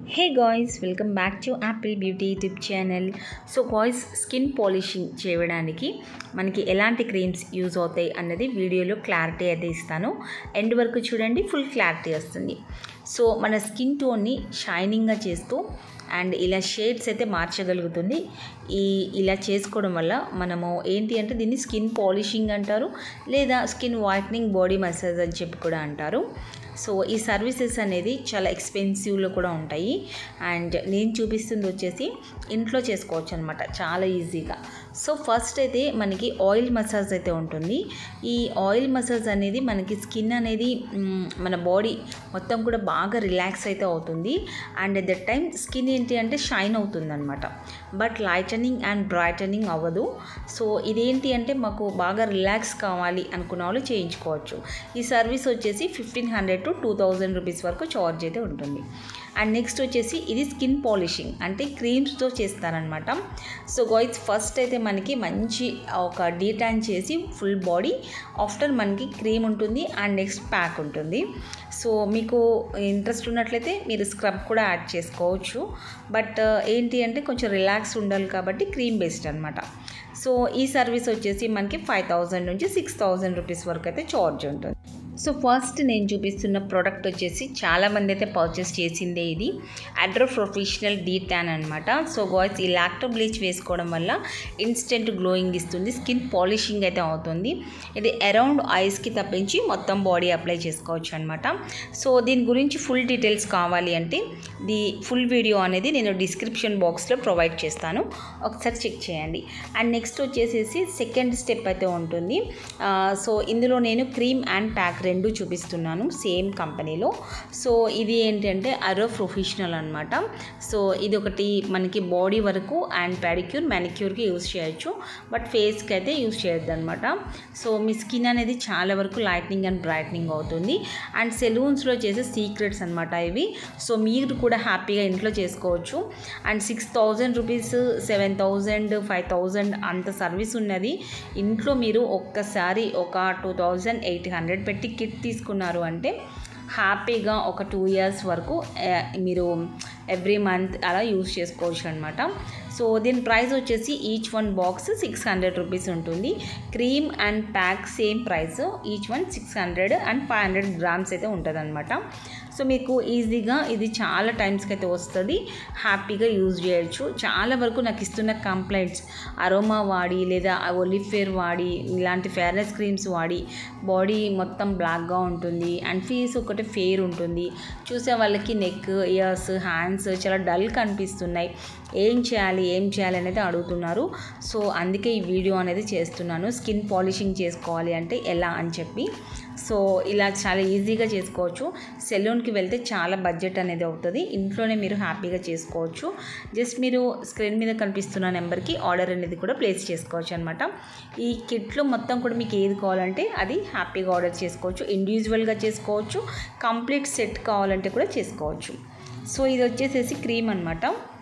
hey guys welcome back to Apple beauty YouTube channel so guys skin polishing చేయడానికి మనకి ఎలాంటి creams use అవుతాయి అన్నది వీడియోలో క్లారిటీ అయితే ఇస్తాను ఎండ్ వరకు చూడండి ఫుల్ క్లారిటీ వస్తుంది సో మన స్కిన్ టోన్ని షైనింగ్గా చేస్తూ అండ్ ఇలా షేడ్స్ అయితే మార్చగలుగుతుంది ఈ ఇలా చేసుకోవడం వల్ల మనము ఏంటి అంటే దీన్ని స్కిన్ పాలిషింగ్ అంటారు లేదా స్కిన్ వైట్నింగ్ బాడీ మసాజ్ అని చెప్పి కూడా అంటారు సో ఈ సర్వీసెస్ అనేది చాలా ఎక్స్పెన్సివ్లో కూడా ఉంటాయి అండ్ నేను చూపిస్తుంది వచ్చేసి ఇంట్లో చేసుకోవచ్చు అనమాట చాలా ఈజీగా సో ఫస్ట్ అయితే మనకి ఆయిల్ మసాజ్ అయితే ఉంటుంది ఈ ఆయిల్ మసాజ్ అనేది మనకి స్కిన్ అనేది మ్, మన బాడీ మొత్తం కూడా బాగా రిలాక్స్ అయితే అవుతుంది and at the time skin ఏంటి అంటే షైన్ అవుతుంది అనమాట బట్ లైటనింగ్ అండ్ బ్రైటనింగ్ అవ్వదు సో ఇదేంటి అంటే మాకు బాగా రిలాక్స్ కావాలి అనుకున్న వాళ్ళు చేయించుకోవచ్చు ఈ సర్వీస్ వచ్చేసి fifteen hundred to two thousand rupees వరకు చార్జ్ అయితే ఉంటుంది అండ్ నెక్స్ట్ వచ్చేసి ఇది స్కిన్ పాలిషింగ్ అంటే క్రీమ్స్తో చేస్తారనమాట సో గాయ్స్ ఫస్ట్ అయితే మనకి మంచి ఒక డీటాన్ చేసి ఫుల్ బాడీ ఆఫ్టర్ మనకి క్రీమ్ ఉంటుంది అండ్ నెక్స్ట్ ప్యాక్ ఉంటుంది సో మీకు ఇంట్రెస్ట్ ఉన్నట్లయితే మీరు స్క్రబ్ కూడా యాడ్ చేసుకోవచ్చు బట్ ఏంటి అంటే కొంచెం రిలాక్స్ ఉండాలి కాబట్టి క్రీమ్ బేస్డ్ అనమాట సో ఈ సర్వీస్ వచ్చేసి మనకి ఫైవ్ థౌజండ్ నుంచి సిక్స్ థౌజండ్ రూపీస్ వరకు అయితే చార్జ్ ఉంటుంది సో ఫస్ట్ నేను చూపిస్తున్న ప్రోడక్ట్ వచ్చేసి చాలామంది అయితే పర్చేస్ చేసిందే ఇది అడ్రో ప్రొఫెషనల్ డీ ట్యాన్ అనమాట సో గాయ్స్ ఈ లాక్టో బ్లీచ్ వేసుకోవడం వల్ల ఇన్స్టెంట్ గ్లోయింగ్ ఇస్తుంది స్కిన్ పాలిషింగ్ అయితే అవుతుంది ఇది అరౌండ్ ఐస్కి తప్పించి మొత్తం బాడీ అప్లై చేసుకోవచ్చు అనమాట సో దీని గురించి ఫుల్ డీటెయిల్స్ కావాలి అంటే ది ఫుల్ వీడియో అనేది నేను డిస్క్రిప్షన్ బాక్స్లో ప్రొవైడ్ చేస్తాను ఒకసారి చెక్ చేయండి అండ్ నెక్స్ట్ వచ్చేసేసి సెకండ్ స్టెప్ అయితే ఉంటుంది ఆ, సో ఇందులో నేను క్రీమ్ అండ్ ప్యాక్ రెండు చూపిస్తున్నాను సేమ్ కంపెనీలో సో ఇది ఏంటంటే అరో ప్రొఫెషనల్ అనమాట సో ఇది ఒకటి మనకి బాడీ వరకు అండ్ ప్యాడిక్యూర్ మ్యానిక్యూర్కి యూస్ చేయొచ్చు బట్ ఫేస్కి అయితే యూస్ చేయొద్దు అనమాట సో మీ స్కిన్ అనేది చాలా వరకు లైట్నింగ్ అండ్ బ్రైట్నింగ్ అవుతుంది అండ్ సెలూన్స్లో చేసే సీక్రెట్స్ అనమాట ఇవి సో మీరు కూడా హ్యాపీగా ఇంట్లో చేసుకోవచ్చు and six thousand rupees seven thousand five thousand అంత సర్వీస్ ఉన్నది ఇంట్లో మీరు ఒక్కసారి ఒక టూ థౌజండ్ ఎయిట్ హండ్రెడ్ పెట్టి కిట్ తీసుకున్నారు అంటే హ్యాపీగా ఒక టూ ఇయర్స్ వరకు ఆ, మీరు ఎవ్రీ మంత్ అలా యూస్ చేసుకోవచ్చు అనమాట సో దీని ప్రైస్ వచ్చేసి each one box six hundred rupees ఉంటుంది cream and pack same price each one six hundred and five hundred grams అయితే ఉంటుంది అనమాట సో మీకు ఈజీగా ఇది చాలా టైమ్స్కి అయితే వస్తుంది హ్యాపీగా యూజ్ చేయొచ్చు చాలా వరకు నాకు ఇస్తున్న కంప్లైంట్స్ అరోమా వాడి లేదా ఒలిఫేర్ వాడి ఇలాంటి ఫేర్నెస్ క్రీమ్స్ వాడి బాడీ మొత్తం బ్లాక్గా ఉంటుంది అండ్ ఫేస్ ఒకటి ఫేర్ ఉంటుంది చూసే వాళ్ళకి నెక్ ఇయర్స్ హ్యాండ్స్ చాలా డల్ కనిపిస్తున్నాయి ఏం చేయాలి ఏం చేయాలి అనేది అడుగుతున్నారు సో అందుకే ఈ వీడియో అనేది చేస్తున్నాను స్కిన్ పాలిషింగ్ చేసుకోవాలి అంటే ఎలా అని చెప్పి సో ఇలా చాలా ఈజీగా చేసుకోవచ్చు సెలూన్కి వెళ్తే చాలా బడ్జెట్ అనేది అవుతుంది ఇంట్లోనే మీరు హ్యాపీగా చేసుకోవచ్చు జస్ట్ మీరు స్క్రీన్ మీద కనిపిస్తున్న నెంబర్కి ఆర్డర్ అనేది కూడా ప్లేస్ చేసుకోవచ్చు అనమాట ఈ కిట్లో మొత్తం కూడా మీకు ఏది కావాలంటే అది హ్యాపీగా ఆర్డర్ చేసుకోవచ్చు ఇండివిజువల్గా చేసుకోవచ్చు కంప్లీట్ సెట్ కావాలంటే కూడా చేసుకోవచ్చు సో ఇది వచ్చేసేసి క్రీమ్ అనమాట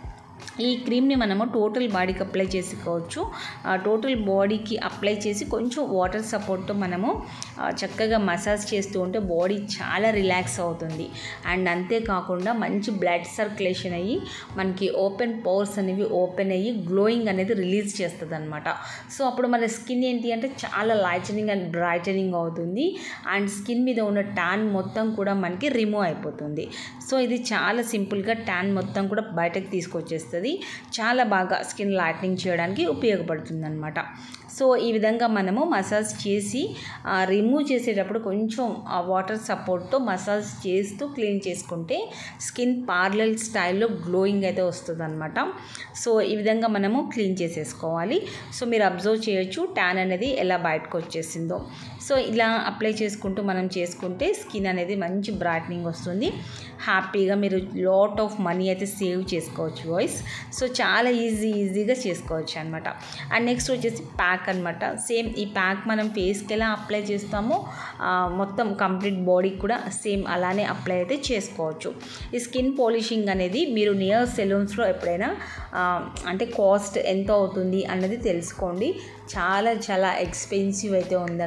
ఈ క్రీమ్ని మనము టోటల్ బాడీకి అప్లై చేసుకోవచ్చు ఆ టోటల్ బాడీకి అప్లై చేసి కొంచెం వాటర్ సపోర్ట్తో మనము ఆ, చక్కగా మసాజ్ చేస్తూ ఉంటే బాడీ చాలా రిలాక్స్ అవుతుంది అండ్ అంతేకాకుండా మంచి బ్లడ్ సర్క్యులేషన్ అయ్యి మనకి ఓపెన్ పోర్స్ అనేవి ఓపెన్ అయ్యి గ్లోయింగ్ అనేది రిలీజ్ చేస్తుంది అనమాట సో అప్పుడు మన స్కిన్ ఏంటి అంటే చాలా లైటనింగ్ అండ్ బ్రైటనింగ్ అవుతుంది అండ్ స్కిన్ మీద ఉన్న ట్యాన్ మొత్తం కూడా మనకి రిమూవ్ అయిపోతుంది సో ఇది చాలా సింపుల్గా ట్యాన్ మొత్తం కూడా బయటకు తీసుకొచ్చేస్తుంది చాలా బాగా స్కిన్ లైట్నింగ్ చేయడానికి ఉపయోగపడుతుంది అనమాట సో ఈ విధంగా మనము మసాజ్ చేసి రిమూవ్ చేసేటప్పుడు కొంచెం ఆ వాటర్ సపోర్ట్తో మసాజ్ చేస్తూ క్లీన్ చేసుకుంటే స్కిన్ పార్లల్ స్టైల్లో గ్లోయింగ్ అయితే వస్తుంది అనమాట సో ఈ విధంగా మనము క్లీన్ చేసేసుకోవాలి సో మీరు అబ్జర్వ్ చేయొచ్చు ట్యాన్ అనేది ఎలా బయటకు వచ్చేసిందో సో ఇలా అప్లై చేసుకుంటూ మనం చేసుకుంటే స్కిన్ అనేది మంచి బ్రైట్నింగ్ వస్తుంది హ్యాపీగా మీరు లాట్ ఆఫ్ మనీ అయితే సేవ్ చేసుకోవచ్చు వాయిస్ సో చాలా ఈజీ ఈజీగా చేసుకోవచ్చు అనమాట అండ్ నెక్స్ట్ వచ్చేసి ప్యాక్ అనమాట సేమ్ ఈ ప్యాక్ మనం ఫేస్కి ఎలా అప్లై చేస్తామో ఆ, మొత్తం కంప్లీట్ బాడీకి కూడా సేమ్ అలానే అప్లై అయితే చేసుకోవచ్చు ఈ స్కిన్ పాలిషింగ్ అనేది మీరు నియర్ సెలూన్స్లో ఎప్పుడైనా ఆ, అంటే కాస్ట్ ఎంత అవుతుంది అన్నది తెలుసుకోండి చాలా చాలా ఎక్స్పెన్సివ్ అయితే ఉందన్నమాట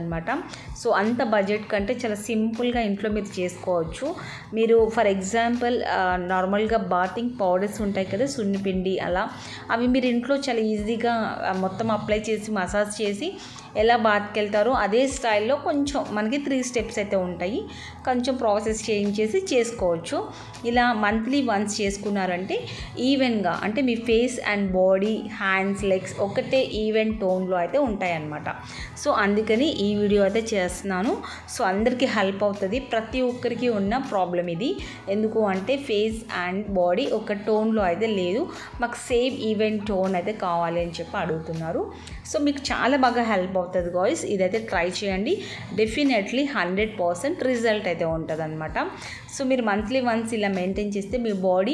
సో అంత బడ్జెట్ కంటే చాలా సింపుల్గా ఇంట్లో మీరు చేసుకోవచ్చు మీరు ఫర్ ఎగ్జాంపుల్ నార్మల్గా బాతింగ్ పౌడర్స్ ఉంటాయి కదా సున్నిపిండి అలా అవి మీరు ఇంట్లో చాలా ఈజీగా ఆ, మొత్తం అప్లై చేసి మసాజ్ చేసి ఎలా బాత్కి వెళ్తారో అదే స్టైల్లో కొంచెం మనకి త్రీ స్టెప్స్ అయితే ఉంటాయి కొంచెం ప్రాసెస్ చేంజ్ చేసి చేసుకోవచ్చు ఇలా మంత్లీ వన్స్ చేసుకున్నారంటే ఈవెన్గా అంటే మీ face and body hands legs ఒకటే ఈవెన్ టోన్లో అయితే ఉంటాయన్నమాట సో అందుకని ఈ వీడియో అయితే చేస్తున్నాను సో అందరికీ హెల్ప్ అవుతుంది ప్రతి ఒక్కరికి ఉన్న ప్రాబ్లం ఇది ఎందుకు అంటే ఫేస్ అండ్ బాడీ ఒక టోన్లో అయితే లేదు మాకు సేమ్ ఈవెంట్ టోన్ అయితే కావాలి అని చెప్పి అడుగుతున్నారు సో మీకు చాలా బాగా హెల్ప్ అవుతుంది గాయస్ ఇదైతే ట్రై చేయండి డెఫినెట్లీ హండ్రెడ్ పర్సెంట్ రిజల్ట్ అయితే ఉంటుంది అనమాట సో మీరు మంత్లీ వన్స్ ఇలా మెయింటైన్ చేస్తే మీ బాడీ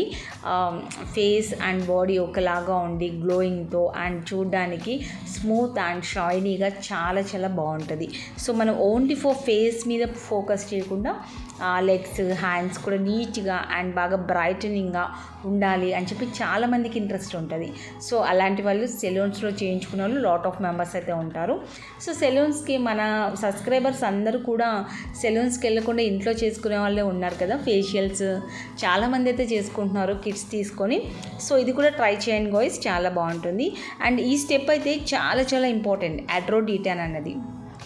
ఫేస్ అండ్ బాడీ ఒకలాగా ఉండి గ్లోయింగ్తో అండ్ చూడడానికి స్మూత్ అండ్ షైనీగా చాలా చాలా బాగుంటుంది సో మనం ఓన్లీ ఫర్ ఫేస్ మీద ఫోకస్ చేయకుండా లెగ్స్ హ్యాండ్స్ కూడా నీట్గా అండ్ బాగా బ్రైటనింగ్గా ఉండాలి అని చెప్పి చాలామందికి ఇంట్రెస్ట్ ఉంటుంది సో అలాంటి వాళ్ళు సెలూన్స్లో చేయించుకునే వాళ్ళు లాట్ ఆఫ్ మెంబర్స్ అయితే ఉంటారు సో సెలూన్స్కి మన సబ్స్క్రైబర్స్ అందరూ కూడా సెలూన్స్కి వెళ్ళకుండా ఇంట్లో చేసుకునే వాళ్ళే ఉన్నారు కదా ఫేషియల్స్ చాలామంది అయితే చేసుకుంటున్నారు కిట్స్ తీసుకొని సో ఇది కూడా ట్రై చేయండి గోయిస్ చాలా బాగుంటుంది అండ్ ఈ స్టెప్ అయితే చాలా చాలా ఇంపార్టెంట్ అడ్రోడీటాన్ అన్నది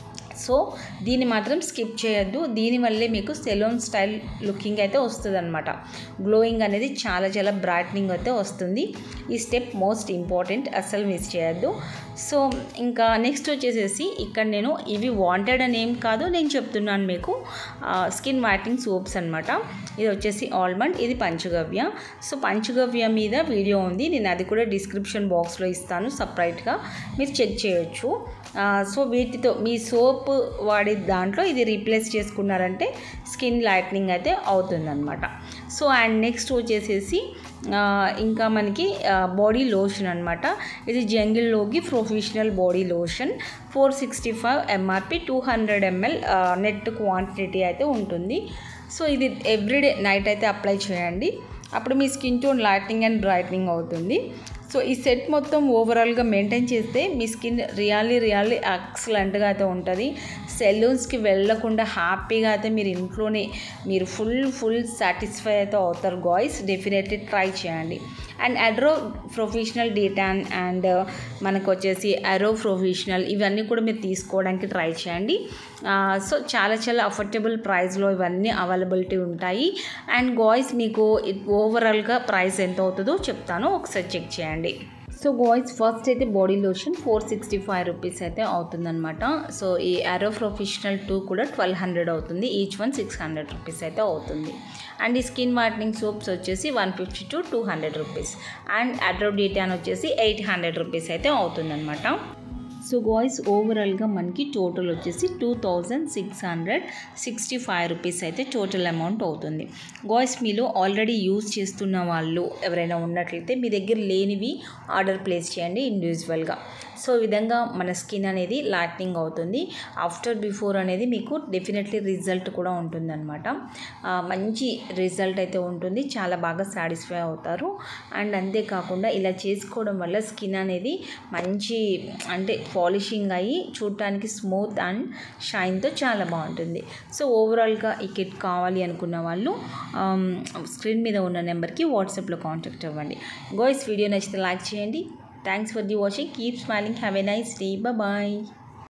సో దీన్ని మాత్రం స్కిప్ చేయొద్దు దీనివల్లే మీకు సెలోన్ స్టైల్ లుకింగ్ అయితే వస్తుంది అనమాట గ్లోయింగ్ అనేది చాలా చాలా బ్రైట్నింగ్ అయితే వస్తుంది ఈ స్టెప్ మోస్ట్ ఇంపార్టెంట్ అస్సలు మిస్ చేయొద్దు సో ఇంకా నెక్స్ట్ వచ్చేసేసి ఇక్కడ నేను ఇవి వాంటెడ్ అని ఏం కాదు నేను చెప్తున్నాను మీకు స్కిన్ వైటింగ్ సోప్స్ అనమాట ఇది వచ్చేసి ఆల్మండ్ ఇది పంచగవ్య సో పంచగవ్య మీద వీడియో ఉంది నేను అది కూడా డిస్క్రిప్షన్ బాక్స్లో ఇస్తాను సపరేట్గా మీరు చెక్ చేయొచ్చు ఆ, సో వీటితో మీ సోప్ వాడే దాంట్లో ఇది రీప్లేస్ చేసుకున్నారంటే స్కిన్ లైట్నింగ్ అయితే అవుతుందన్నమాట సో అండ్ నెక్స్ట్ వచ్చేసేసి ఆ, ఇంకా మనకి బాడీ లోషన్ అనమాట ఇది జంగిల్లోకి professional body lotion four sixty five MRP two hundred ML net quantity అయితే ఉంటుంది సో ఇది ఎవ్రీడే నైట్ అయితే అప్లై చేయండి అప్పుడు మీ skin tone lighting and brightening అవుతుంది సో ఈ సెట్ మొత్తం ఓవరాల్గా మెయింటైన్ చేస్తే మీ స్కిన్ రియల్లీ రియల్లీ ఎక్సలెంట్గా అయితే ఉంటుంది సెలూన్స్కి వెళ్ళకుండా హ్యాపీగా అయితే మీరు ఇంట్లోనే మీరు ఫుల్ ఫుల్ సాటిస్ఫై అయితే అవుతారు గాయ్స్ డెఫినెట్లీ ట్రై చేయండి అండ్ అడ్రో ప్రొఫెషనల్ డేటాన్ అండ్ మనకు వచ్చేసి అరో ప్రొఫెషనల్ ఇవన్నీ కూడా మీరు తీసుకోవడానికి ట్రై చేయండి సో చాలా చాలా అఫోర్డబుల్ ప్రైస్లో ఇవన్నీ అవైలబిలిటీ ఉంటాయి అండ్ గాయ్స్ మీకు ఓవరాల్గా ప్రైస్ ఎంత అవుతుందో చెప్తాను ఒకసారి చెక్ చేయండి సో బాయ్స్ ఫస్ట్ అయితే body lotion four sixty five rupees అయితే అవుతుందన్నమాట సో ఈ అరో ప్రొఫెషనల్ టూ కూడా ట్వెల్వ్ హండ్రెడ్ అవుతుంది each one six hundred rupees అయితే అవుతుంది అండ్ ఈ స్కిన్ వైట్నింగ్ సోప్స్ వచ్చేసి one fifty to two hundred rupees and అడ్రోడిటాన్ వచ్చేసి ఎయిట్ హండ్రెడ్ రూపీస్ అయితే అవుతుందన్నమాట సో గాయ్స్ ఓవరాల్గా మనకి టోటల్ వచ్చేసి two thousand six hundred sixty five rupees అయితే టోటల్ అమౌంట్ అవుతుంది గాయ్స్ మీలో ఆల్రెడీ యూజ్ చేస్తున్న వాళ్ళు ఎవరైనా ఉన్నట్లయితే మీ దగ్గర లేనివి ఆర్డర్ ప్లేస్ చేయండి ఇండివిజువల్గా సో ఈ విధంగా మన స్కిన్ అనేది లైట్నింగ్ అవుతుంది ఆఫ్టర్ బిఫోర్ అనేది మీకు డెఫినెట్లీ రిజల్ట్ కూడా ఉంటుందన్నమాట ఆ, మంచి రిజల్ట్ అయితే ఉంటుంది చాలా బాగా సాటిస్ఫై అవుతారు అండ్ అంతేకాకుండా ఇలా చేసుకోవడం వల్ల స్కిన్ అనేది మంచి అంటే పాలిషింగ్ అయ్యి చూడటానికి స్మూత్ అండ్ షైన్తో చాలా బాగుంటుంది సో ఓవరాల్గా ఈ కిట్ కావాలి అనుకున్న వాళ్ళు ఆమ్, స్క్రీన్ మీద ఉన్న నెంబర్కి వాట్సాప్లో కాంటాక్ట్ అవ్వండి గోయిస్ వీడియో నచ్చితే లైక్ చేయండి thanks for the watching keep smiling have a nice day bye